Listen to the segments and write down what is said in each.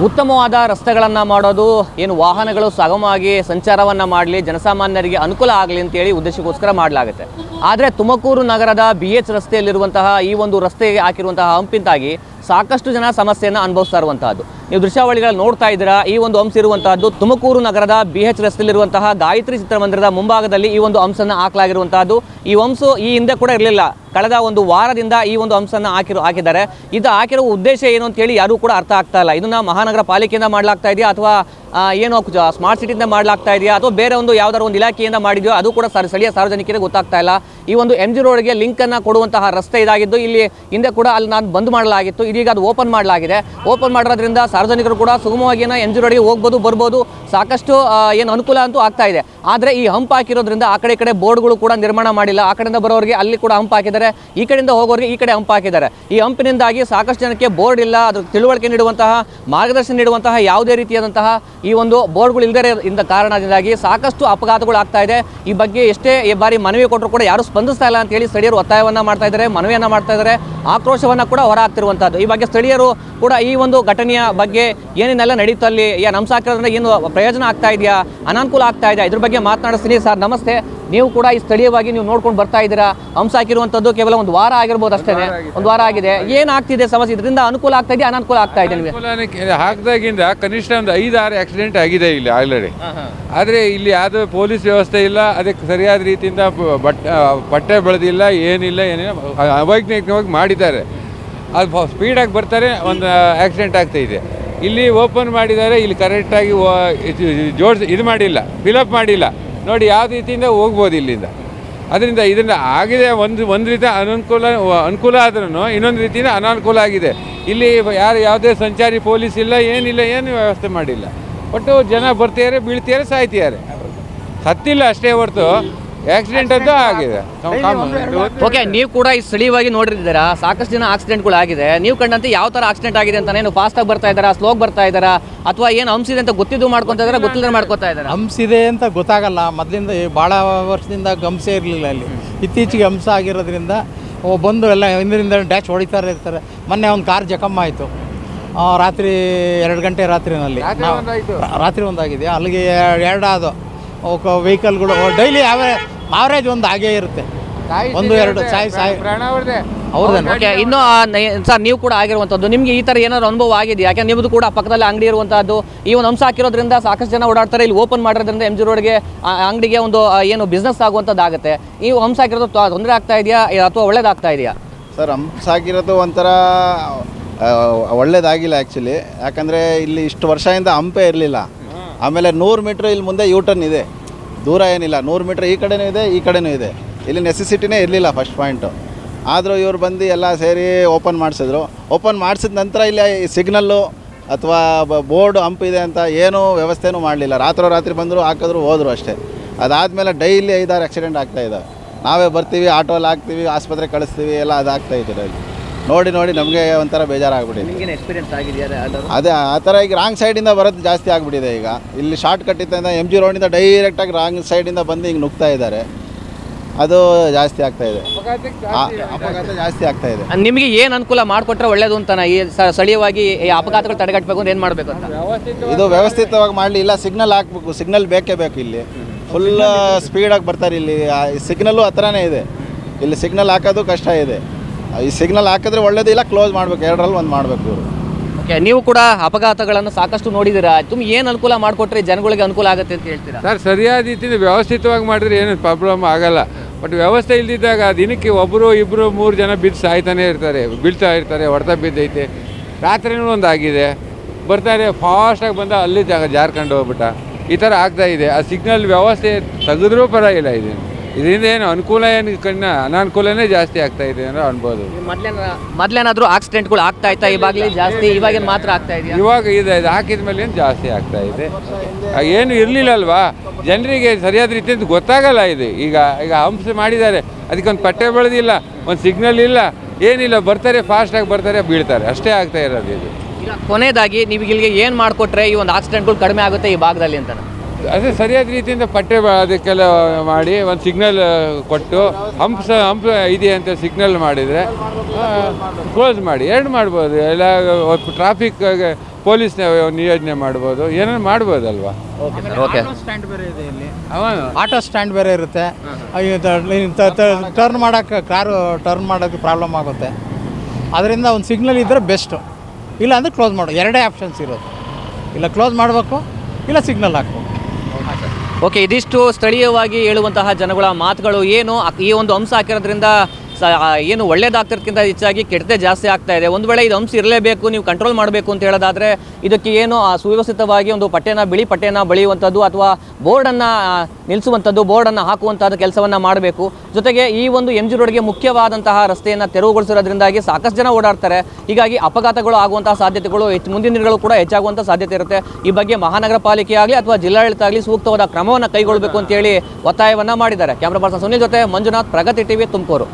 ಉತ್ತಮವಾದ ರಸ್ತೆಗಳನ್ನು ಮಾಡೋದು ಏನು ವಾಹನಗಳು ಸುಗಮವಾಗಿ ಸಂಚಾರವನ್ನು ಮಾಡಲಿ ಜನಸಾಮಾನ್ಯರಿಗೆ ಅನುಕೂಲ ಆಗಲಿ ಅಂತೇಳಿ ಉದ್ದೇಶಕ್ಕೋಸ್ಕರ ಮಾಡಲಾಗುತ್ತೆ ಆದರೆ ತುಮಕೂರು ನಗರದ ಬಿ ಎಚ್ ರಸ್ತೆಯಲ್ಲಿರುವಂತಹ ಈ ಒಂದು ರಸ್ತೆಗೆ ಹಾಕಿರುವಂತಹ ಹಂಪಿಂದಾಗಿ ಸಾಕಷ್ಟು ಜನ ಸಮಸ್ಯೆಯನ್ನು ಅನುಭವಿಸ್ತಾ ಇರುವಂತಹದ್ದು ನೀವು ದೃಶ್ಯಾವಳಿಗಳು ನೋಡ್ತಾ ಇದ್ದೀರಾ ಈ ಒಂದು ಅಂಶ ಇರುವಂತಹದ್ದು ತುಮಕೂರು ನಗರದ ಬಿ ಎಚ್ ರಸ್ತೆಯಲ್ಲಿರುವಂತಹ ಗಾಯತ್ರಿ ಚಿತ್ರಮಂದಿರದ ಮುಂಭಾಗದಲ್ಲಿ ಈ ಒಂದು ಅಂಶನ ಹಾಕಲಾಗಿರುವಂತಹದ್ದು ಈ ಅಂಶ ಈ ಹಿಂದೆ ಕೂಡ ಇರಲಿಲ್ಲ ಕಳೆದ ಒಂದು ವಾರದಿಂದ ಈ ಒಂದು ಅಂಶನ ಹಾಕಿರೋ ಹಾಕಿದ್ದಾರೆ ಇದು ಹಾಕಿರೋ ಉದ್ದೇಶ ಏನು ಅಂತೇಳಿ ಯಾರೂ ಕೂಡ ಅರ್ಥ ಆಗ್ತಾ ಇಲ್ಲ ಇದನ್ನ ಮಹಾನಗರ ಪಾಲಿಕೆಯಿಂದ ಮಾಡಲಾಗ್ತಾ ಇದೆಯಾ ಅಥವಾ ಆ, ಏನು ಜ- ಸ್ಮಾರ್ಟ್ ಸಿಟಿಯಿಂದ ಮಾಡಲಾಗ್ತಾ ಇದೆಯಾ ಅಥವಾ ಬೇರೆ ಒಂದು ಯಾವ್ದಾದ್ರು ಒಂದು ಇಲಾಖೆಯಿಂದ ಮಾಡಿದೆಯೋ ಅದು ಕೂಡ ಸರ್ ಸ್ಥಳೀಯ ಸಾರ್ವಜನಿಕರಿಗೆ ಗೊತ್ತಾಗ್ತಾ ಇಲ್ಲ ಈ ಒಂದು ಎಂ ಜಿ ರೋಡ್ಗೆ ಲಿಂಕನ್ನು ಕೊಡುವಂತಹ ರಸ್ತೆ ಇದಾಗಿದ್ದು ಇಲ್ಲಿ ಹಿಂದೆ ಕೂಡ ಅಲ್ಲಿ ನಾನು ಬಂದ್ ಮಾಡಲಾಗಿತ್ತು ಇದೀಗ ಅದು ಓಪನ್ ಮಾಡಲಾಗಿದೆ ಓಪನ್ ಮಾಡಿರೋದ್ರಿಂದ ಸಾರ್ವಜನಿಕರು ಕೂಡ ಸುಗಮವಾಗಿ ಎಂ ಜಿ ರೋಡ್ಗೆ ಹೋಗ್ಬೋದು ಬರ್ಬೋದು ಸಾಕಷ್ಟು ಆ, ಏನು ಅನುಕೂಲ ಅಂತೂ ಆಗ್ತಾ ಇದೆ ಆದರೆ ಈ ಹಂಪ್ ಹಾಕಿರೋದ್ರಿಂದ ಆ ಕಡೆ ಈ ಕಡೆ ಬೋರ್ಡ್ಗಳು ಕೂಡ ನಿರ್ಮಾಣ ಮಾಡಿಲ್ಲ ಆ ಕಡೆಯಿಂದ ಬರೋರಿಗೆ ಅಲ್ಲಿ ಕೂಡ ಹಂಪ್ ಹಾಕಿದ್ದಾರೆ ಈ ಕಡೆಯಿಂದ ಹೋಗೋರಿಗೆ ಈ ಕಡೆ ಹಂಪ್ ಹಾಕಿದ್ದಾರೆ ಈ ಹಂಪಿನಿಂದಾಗಿ ಸಾಕಷ್ಟು ಜನಕ್ಕೆ ಬೋರ್ಡ್ ಇಲ್ಲ ಅದ್ರ ತಿಳುವಳಿಕೆ ನೀಡುವಂತಹ ಮಾರ್ಗದರ್ಶನ ನೀಡುವಂತಹ ಯಾವುದೇ ರೀತಿಯಾದಂತಹ ಈ ಒಂದು ಬೋರ್ಡ್ಗಳು ಇಲ್ಲದೇ ಇಂದ ಕಾರಣದಿಂದಾಗಿ ಸಾಕಷ್ಟು ಅಪಘಾತಗಳು ಆಗ್ತಾ ಇದೆ ಈ ಬಗ್ಗೆ ಎಷ್ಟೇ ಈ ಬಾರಿ ಮನವಿ ಕೊಟ್ಟರು ಕೂಡ ಯಾರು ಸ್ಪಂದಿಸ್ತಾ ಇಲ್ಲ ಅಂತೇಳಿ ಸ್ಥಳೀಯರು ಒತ್ತಾಯವನ್ನ ಮಾಡ್ತಾ ಇದ್ದಾರೆ ಮನವಿಯನ್ನ ಮಾಡ್ತಾ ಇದ್ದಾರೆ ಆಕ್ರೋಶವನ್ನ ಕೂಡ ಹೊರ ಹಾಕ್ತಿರುವಂತಹದ್ದು ಈ ಬಗ್ಗೆ ಸ್ಥಳೀಯರು ಕೂಡ ಈ ಒಂದು ಘಟನೆಯ ಬಗ್ಗೆ ಏನೇನೆಲ್ಲ ನಡೀತು ಅಲ್ಲಿ ಯಾ ನಮ್ಮ ಸಾಕಿರೋದ್ರಿಂದ ಏನು ಪ್ರಯೋಜನ ಆಗ್ತಾ ಇದೆಯಾ ಅನಾನುಕೂಲ ಆಗ್ತಾ ಇದೆಯಾ ಇದ್ರ ಬಗ್ಗೆ ಮಾತನಾಡಿಸ್ತೀನಿ ಸರ್ ನಮಸ್ತೆ ನೀವು ಕೂಡ ಈ ಸ್ಥಳೀಯವಾಗಿ ನೀವು ನೋಡ್ಕೊಂಡು ಬರ್ತಾ ಇದ್ದೀರಾ ಹಂಸ ಹಾಕಿರುವಂಥದ್ದು ಕೇವಲ ಒಂದು ವಾರ ಆಗಿರ್ಬೋದು ಅಷ್ಟೇ ಒಂದು ವಾರ ಆಗಿದೆ ಏನಾಗ್ತಿದೆ ಸಮಸ್ಯೆ ಇದರಿಂದ ಅನುಕೂಲ ಆಗ್ತಾ ಇದೆಯಾ ಅನಾನುಕೂಲ ಆಗ್ತಾ ಇದೆ ನಿಮಗೆ ಅನುಕೂಲನೇ ಹಾಕಿದಾಗಿಂದ ಕನಿಷ್ಠ ಒಂದು ಐದು ಆರು ಆಕ್ಸಿಡೆಂಟ್ ಆಗಿದೆ ಇಲ್ಲಿ ಆಲ್ರೆಡಿ ಆದರೆ ಇಲ್ಲಿ ಯಾವುದೋ ಪೊಲೀಸ್ ವ್ಯವಸ್ಥೆ ಇಲ್ಲ ಅದಕ್ಕೆ ಸರಿಯಾದ ರೀತಿಯಿಂದ ಪ- ಬಟ್ ಆ, ಪಟ್ಟೆ ಬೆಳೆದಿಲ್ಲ ಏನಿಲ್ಲ ಏನಿಲ್ಲ ಅ- ಅವೈಜ್ಞಾನಿಕವಾಗಿ ಮಾಡಿದ್ದಾರೆ ಅದು ಸ್ಪೀಡಾಗಿ ಬರ್ತಾರೆ ಒಂದು ಆಕ್ಸಿಡೆಂಟ್ ಆಗ್ತಾ ಇದೆ ಇಲ್ಲಿ ಓಪನ್ ಮಾಡಿದ್ದಾರೆ ಇಲ್ಲಿ ಕರೆಕ್ಟಾಗಿ ಜೋಡಿಸಿ ಇದು ಮಾಡಿಲ್ಲ ಫಿಲಪ್ ಮಾಡಿಲ್ಲ ನೋಡಿ ಯಾವ ರೀತಿಯಿಂದ ಹೋಗ್ಬೋದು ಇಲ್ಲಿಂದ ಅದರಿಂದ ಇದರಿಂದ ಆಗಿದೆ ಒಂದು ಒಂದು ರೀತಿ ಅನುಕೂಲ ಅನುಕೂಲ ಆದ್ರೂ ಇನ್ನೊಂದು ರೀತಿಯಿಂದ ಅನಾನುಕೂಲ ಆಗಿದೆ ಇಲ್ಲಿ ಯಾರು ಯಾವುದೇ ಸಂಚಾರಿ ಪೊಲೀಸ್ ಇಲ್ಲ ಏನಿಲ್ಲ ಏನು ವ್ಯವಸ್ಥೆ ಮಾಡಿಲ್ಲ ಒಟ್ಟು ಜನ ಬರ್ತಿದ್ದಾರೆ ಬೀಳ್ತಿದ್ದಾರೆ ಸಾಯ್ತಿದ್ದಾರೆ ಸತ್ತಿಲ್ಲ ಅಷ್ಟೇ ಹೊರತು ಆಕ್ಸಿಡೆಂಟ್ ಅಂತೂ ಆಗಿದೆ ಓಕೆ ನೀವು ಕೂಡ ಈ ಸ್ಥಳೀಯವಾಗಿ ನೋಡಿದ್ದೀರಾ ಸಾಕಷ್ಟು ಜನ ಆಕ್ಸಿಡೆಂಟ್ಗಳು ಆಗಿದೆ ನೀವು ಕಂಡಂತೆ ಯಾವ ಥರ ಆಕ್ಸಿಡೆಂಟ್ ಆಗಿದೆ ಅಂತ ಏನು ಫಾಸ್ಟಾಗಿ ಬರ್ತಾ ಇದ್ದಾರಾ ಸ್ಲೋಗ್ ಬರ್ತಾ ಇದ್ದಾರಾ ಅಥವಾ ಏನು ಹಂಸಿದೆ ಅಂತ ಗೊತ್ತಿದ್ದು ಮಾಡ್ಕೊತಾ ಇದ್ದಾರಾ ಗೊತ್ತಿಲ್ಲದೆ ಮಾಡ್ಕೊತಾ ಇದ್ದಾರಾ ಹಂಸಿದೆ ಅಂತ ಗೊತ್ತಾಗಲ್ಲ ಮೊದಲಿಂದ ಭಾಳ ವರ್ಷದಿಂದ ಹಂಸೆ ಇರಲಿಲ್ಲ ಅಲ್ಲಿ ಇತ್ತೀಚೆಗೆ ಹಂಸ ಆಗಿರೋದ್ರಿಂದ ಅವು ಬಂದು ಎಲ್ಲ ಹಿಂದಿನಿಂದ ಡ್ಯಾಶ್ ಹೊಡಿತಾರೆ ಇರ್ತಾರೆ ಮೊನ್ನೆ ಒಂದು ಕಾರ್ ಜಖಮ್ ಆಯಿತು ರಾತ್ರಿ ಎರಡು ಗಂಟೆ ರಾತ್ರಿನಲ್ಲಿ ನಾವು- ರಾ- ರಾತ್ರಿ ಒಂದಾಗಿದೆ ಅಲ್ಲಿಗೆ ಎರಡು ಅದು ವೆಹಿಕಲ್ಗಳು ಡೈಲಿ ಆವರೇಜ್ ಒಂದು ಹಾಗೇ ಇರುತ್ತೆ ಒಂದು ಎರಡು ಸಾಯಿ ಸಾಯಿ ಪ್ರಾಣ ಅವ್ರದ್ದೇ ಹೌದೇನು ಓಕೆ ಇನ್ನು ಆ, ನ- ಸರ್ ನೀವು ಕೂಡ ಆಗಿರುವಂಥದ್ದು ನಿಮಗೆ ಈ ಥರ ಏನಾದ್ರು ಅನುಭವ ಆಗಿದೆ ಯಾಕೆ ನಿಮ್ಮದು ಕೂಡ ಪಕ್ಕದಲ್ಲಿ ಅಂಗಡಿ ಇರುವಂಥದ್ದು ಈ ಒಂದು ಅಂಶ ಹಾಕಿರೋದ್ರಿಂದ ಸಾಕಷ್ಟು ಜನ ಓಡಾಡ್ತಾರೆ ಇಲ್ಲಿ ಓಪನ್ ಮಾಡಿರೋದ್ರಿಂದ ಎಂ ಜಿ ರೋಡ್ಗೆ ಅಂಗಡಿಗೆ ಒಂದು ಆ, ಏನು ಬಿಸ್ನೆಸ್ ಆಗುವಂಥದ್ದು ಆಗುತ್ತೆ ಈ ಅಂಶ ಹಾಕಿರೋದು ತ- ತೊಂದರೆ ಆಗ್ತಾ ಇದೆಯಾ ಅಥವಾ ಒಳ್ಳೇದಾಗ್ತಾ ಇದೆಯಾ ಸರ್ ಹಂಪ್ಸ್ ಆಗಿರೋದು ಒಂಥರ ಆ, ಒಳ್ಳೇದಾಗಿಲ್ಲ ಆ್ಯಕ್ಚುಲಿ ಯಾಕಂದರೆ ಇಲ್ಲಿ ಇಷ್ಟು ವರ್ಷದಿಂದ ಹಂಪೇ ಇರಲಿಲ್ಲ ಆಮೇಲೆ ನೂರು ಮೀಟ್ರ್ ಇಲ್ಲಿ ಮುಂದೆ ಯೂಟರ್ನ್ ಇದೆ ದೂರ ಏನಿಲ್ಲ ನೂರು ಮೀಟ್ರ್ ಈ ಕಡೆನೂ ಇದೆ ಈ ಕಡೆನೂ ಇದೆ ಇಲ್ಲಿ ನೆಸೆಸಿಟಿನೇ ಇರಲಿಲ್ಲ ಫಸ್ಟ್ ಪಾಯಿಂಟು ಆದರೂ ಇವ್ರು ಬಂದು ಎಲ್ಲ ಸೇರಿ ಓಪನ್ ಮಾಡಿಸಿದ್ರು ಓಪನ್ ಮಾಡಿಸಿದ ನಂತರ ಇಲ್ಲಿ ಸಿಗ್ನಲ್ಲು ಅಥವಾ ಬೋರ್ಡ್ ಹಂಪ್ ಇದೆ ಅಂತ ಏನೂ ವ್ಯವಸ್ಥೆನೂ ಮಾಡಲಿಲ್ಲ ರಾತ್ರೋರಾತ್ರಿ ಬಂದರು ಹಾಕಿದ್ರು ಹೋದರು ಅಷ್ಟೇ ಅದಾದಮೇಲೆ ಡೈಲಿ ಐದಾರು ಆಕ್ಸಿಡೆಂಟ್ ಆಗ್ತಾ ಇದ್ದಾವೆ ನಾವೇ ಬರ್ತೀವಿ ಆಟೋಲ್ಲಿ ಹಾಕ್ತೀವಿ ಆಸ್ಪತ್ರೆ ಕಳಿಸ್ತೀವಿ ಎಲ್ಲ ಅದಾಗ್ತಾ ಇದ್ದೀರ ಅಲ್ಲಿ ನೋಡಿ ನೋಡಿ ನಮಗೆ ಒಂಥರ ಬೇಜಾರಾಗ್ಬಿಟ್ಟಿದೆ ನಿಮಗೇನು ಎಕ್ಸ್ಪೀರಿಯನ್ಸ್ ಆಗಿದೆಯಾ ಅದೇ ಆ ಥರ ಈಗ ರಾಂಗ್ ಸೈಡಿಂದ ಬರೋದು ಜಾಸ್ತಿ ಆಗಿಬಿಟ್ಟಿದೆ ಈಗ ಇಲ್ಲಿ ಶಾರ್ಟ್ ಕಟ್ ಇದ್ದರಿಂದ ಎಮ್ ಜಿ ರೋಡಿಂದ ಡೈರೆಕ್ಟಾಗಿ ರಾಂಗ್ ಸೈಡಿಂದ ಬಂದು ಹಿಂಗೆ ನುಗ್ತಾ ಇದ್ದಾರೆ ಅದು ಜಾಸ್ತಿ ಆಗ್ತಾ ಇದೆ ಆ, ಅಪಘಾತ ಜಾಸ್ತಿ ಆಗ್ತಾ ಇದೆ ನಿಮಗೆ ಏನು ಅನುಕೂಲ ಮಾಡಿಕೊಟ್ರೆ ಒಳ್ಳೇದು ಅಂತಾನ ಈ ಸ- ಸ್ಥಳೀಯವಾಗಿ ಈ ಅಪಘಾತಗಳು ತಡೆಗಟ್ಟಬೇಕು ಅಂದ್ರೆ ಏನು ಮಾಡಬೇಕು ಅಂತ ಇದು ವ್ಯವಸ್ಥಿತವಾಗಿ ಮಾಡಲಿ ಇಲ್ಲ ಸಿಗ್ನಲ್ ಹಾಕ್ಬೇಕು ಸಿಗ್ನಲ್ ಬೇಕೇ ಬೇಕು ಇಲ್ಲಿ ಫುಲ್ ಸ್ಪೀಡಾಗಿ ಬರ್ತಾರೆ ಇಲ್ಲಿ ಸಿಗ್ನಲ್ಲು ಹತ್ರನೇ ಇದೆ ಇಲ್ಲಿ ಸಿಗ್ನಲ್ ಹಾಕೋದು ಕಷ್ಟ ಇದೆ ಈ ಸಿಗ್ನಲ್ ಹಾಕಿದ್ರೆ ಒಳ್ಳೇದು ಇಲ್ಲ ಕ್ಲೋಸ್ ಮಾಡಬೇಕು ಎರಡರಲ್ಲಿ ಒಂದು ಮಾಡಬೇಕು ಇವರು ಓಕೆ ನೀವು ಕೂಡ ಅಪಘಾತಗಳನ್ನು ಸಾಕಷ್ಟು ನೋಡಿದ್ದೀರಾ ತುಂಬ ಏನು ಅನುಕೂಲ ಮಾಡಿಕೊಟ್ರೆ ಜನಗಳಿಗೆ ಅನುಕೂಲ ಆಗುತ್ತೆ ಅಂತ ಹೇಳ್ತೀರಾ ಸರ್ ಸರಿಯಾದ ರೀತಿಯಿಂದ ವ್ಯವಸ್ಥಿತವಾಗಿ ಮಾಡಿದ್ರೆ ಏನು ಪ್ರಾಬ್ಲಮ್ ಆಗಲ್ಲ ಬಟ್ ವ್ಯವಸ್ಥೆ ಇಲ್ದಿದ್ದಾಗ ದಿನಕ್ಕೆ ಒಬ್ಬರು ಇಬ್ಬರು ಮೂರು ಜನ ಬಿದ್ದು ಸಾಯ್ತಾನೆ ಇರ್ತಾರೆ ಬೀಳ್ತಾ ಇರ್ತಾರೆ ಹೊಡೆತ ಬಿದ್ದೈತೆ ರಾತ್ರಿನೂ ಒಂದು ಆಗಿದೆ ಬರ್ತಾರೆ ಫಾಸ್ಟಾಗಿ ಬಂದ ಅಲ್ಲಿ ಜಾಗ ಜಾರ್ಕೊಂಡು ಹೋಗ್ಬಿಟ್ಟ ಈ ಥರ ಆಗ್ತಾ ಇದೆ ಆ ಸಿಗ್ನಲ್ ವ್ಯವಸ್ಥೆ ತೆಗೆದ್ರೂ ಪರವಾಗಿಲ್ಲ ಇದು ಇದರಿಂದ ಏನು ಅನುಕೂಲ ಏನು ಕಣ್ಣ ಅನಾನುಕೂಲನೇ ಜಾಸ್ತಿ ಆಗ್ತಾ ಇದೆ ಅನ್ನೋ ಅನ್ಬೋದು ಮೊದ್ಲೇನ ಮೊದ್ಲೇನಾದ್ರೂ ಆಕ್ಸಿಡೆಂಟ್ಗಳು ಆಗ್ತಾ ಇತ್ತಾ ಇವಾಗಲೇ ಜಾಸ್ತಿ ಇವಾಗಿನ ಮಾತ್ರ ಆಗ್ತಾ ಇದೆಯಾ ಇವಾಗ ಇದು ಇದು ಹಾಕಿದ ಮೇಲೆ ಏನು ಜಾಸ್ತಿ ಆಗ್ತಾ ಇದೆ ಆಗ ಏನು ಇರಲಿಲ್ಲ ಅಲ್ವಾ ಜನರಿಗೆ ಸರಿಯಾದ ರೀತಿಯಿಂದ ಗೊತ್ತಾಗಲ್ಲ ಇದು ಈಗ ಈಗ ಹಂಸ ಮಾಡಿದ್ದಾರೆ ಅದಕ್ಕೊಂದು ಪಟ್ಟೆ ಬೆಳೆದಿಲ್ಲ ಒಂದು ಸಿಗ್ನಲ್ ಇಲ್ಲ ಏನಿಲ್ಲ ಬರ್ತಾರೆ ಫಾಸ್ಟಾಗಿ ಬರ್ತಾರೆ ಬೀಳ್ತಾರೆ ಅಷ್ಟೇ ಆಗ್ತಾ ಇರೋದು ಇದು ಈಗ ಕೊನೆಯದಾಗಿ ನೀವು ಇಲ್ಲಿಗೆ ಏನು ಮಾಡಿಕೊಟ್ರೆ ಈ ಒಂದು ಆಕ್ಸಿಡೆಂಟ್ಗಳು ಕಡಿಮೆ ಆಗುತ್ತೆ ಈ ಭಾಗದಲ್ಲಿ ಅಂತ ಅದೇ ಸರಿಯಾದ ರೀತಿಯಿಂದ ಪಟ್ಟೆ ಬ- ಅದಕ್ಕೆಲ್ಲ ಮಾಡಿ ಒಂದು ಸಿಗ್ನಲ್ ಕೊಟ್ಟು ಹಂಪ್ ಸ ಹಂಪ್ ಇದೆ ಅಂತ ಸಿಗ್ನಲ್ ಮಾಡಿದರೆ ಕ್ಲೋಸ್ ಮಾಡಿ ಎರಡು ಮಾಡ್ಬೋದು ಎಲ್ಲ ಟ್ರಾಫಿಕ್ ಪೊಲೀಸ್ ನಿಯೋಜನೆ ಮಾಡ್ಬೋದು ಏನೇನು ಮಾಡ್ಬೋದಲ್ವಾ okay sir okay auto stand ಬೇರೆ ಇದೆ ಇಲ್ಲಿ ಅವನು ಆಟೋ ಸ್ಟ್ಯಾಂಡ್ ಬೇರೆ ಇರುತ್ತೆ ಟರ್ನ್ ಮಾಡೋಕ್ಕೆ ಕಾರು ಟರ್ನ್ ಮಾಡೋಕ್ಕೆ ಪ್ರಾಬ್ಲಮ್ ಆಗುತ್ತೆ ಅದರಿಂದ ಒಂದು ಸಿಗ್ನಲ್ ಇದ್ದರೆ ಬೆಸ್ಟು ಇಲ್ಲ ಅಂದರೆ ಕ್ಲೋಸ್ ಮಾಡು ಎರಡೇ ಆಪ್ಷನ್ಸ್ ಇರೋದು ಇಲ್ಲ ಕ್ಲೋಸ್ ಮಾಡಬೇಕು ಇಲ್ಲ ಸಿಗ್ನಲ್ ಹಾಕಬೇಕು ಓಕೆ ಇದಿಷ್ಟು ಸ್ಥಳೀಯವಾಗಿ ಹೇಳುವಂತಹ ಜನಗಳ ಮಾತುಗಳು ಏನು ಅಕ್- ಈ ಒಂದು ಅಂಶ ಹಾಕಿರೋದ್ರಿಂದ ಸ ಆ, ಏನು ಒಳ್ಳೇದಾಗ್ತಿರೋದಕ್ಕಿಂತ ಹೆಚ್ಚಾಗಿ ಕೆಟ್ಟದೇ ಜಾಸ್ತಿ ಆಗ್ತಾ ಇದೆ ಒಂದು ವೇಳೆ ಇದು ಅಂಶ ಇರಲೇಬೇಕು ನೀವು ಕಂಟ್ರೋಲ್ ಮಾಡಬೇಕು ಅಂತ ಹೇಳೋದಾದ್ರೆ ಇದಕ್ಕೆ ಏನು ಆ ಸುವ್ಯವಸ್ಥಿತವಾಗಿ ಒಂದು ಪಟ್ಟೆನ ಬಿಳಿ ಪಟ್ಟೆನ ಬಳಿಯುವಂಥದ್ದು ಅಥವಾ ಬೋರ್ಡನ್ನು ನಿಲ್ಲಿಸುವಂಥದ್ದು ಬೋರ್ಡನ್ನು ಹಾಕುವಂಥದ್ದು ಕೆಲಸವನ್ನು ಮಾಡಬೇಕು ಜೊತೆಗೆ ಈ ಒಂದು ಎಂ ಜಿ ರೋಡ್ಗೆ ಮುಖ್ಯವಾದಂತಹ ರಸ್ತೆಯನ್ನು ತೆರವುಗೊಳಿಸಿರೋದ್ರಿಂದಾಗಿ ಸಾಕಷ್ಟು ಜನ ಓಡಾಡ್ತಾರೆ ಹೀಗಾಗಿ ಅಪಘಾತಗಳು ಆಗುವಂತಹ ಸಾಧ್ಯತೆಗಳು ಹೆಚ್ಚು ಮುಂದಿನ ದಿನಗಳು ಕೂಡ ಹೆಚ್ಚಾಗುವಂಥ ಸಾಧ್ಯತೆ ಇರುತ್ತೆ ಈ ಬಗ್ಗೆ ಮಹಾನಗರ ಪಾಲಿಕೆ ಆಗಲಿ ಅಥವಾ ಜಿಲ್ಲಾಡಳಿತ ಆಗಲಿ ಸೂಕ್ತವಾದ ಕ್ರಮವನ್ನು ಕೈಗೊಳ್ಳಬೇಕು ಅಂತೇಳಿ ಒತ್ತಾಯವನ್ನು ಮಾಡಿದ್ದಾರೆ ಕ್ಯಾಮ್ರಾ ಪರ್ಸನ್ ಸುನಿಲ್ ಜೊತೆ ಮಂಜುನಾಥ್ ಪ್ರಗತಿ ಟಿವಿ ತುಮಕೂರು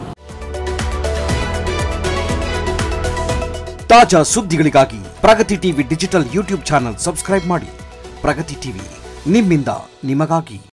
ತಾಜಾ ಸುದ್ದಿಗಳಿಗಾಗಿ Pragathi TV digital YouTube channel subscribe ಮಾಡಿ ಪ್ರಗತಿ ಟಿವಿ ನಿಮ್ಮಿಂದ ನಿಮಗಾಗಿ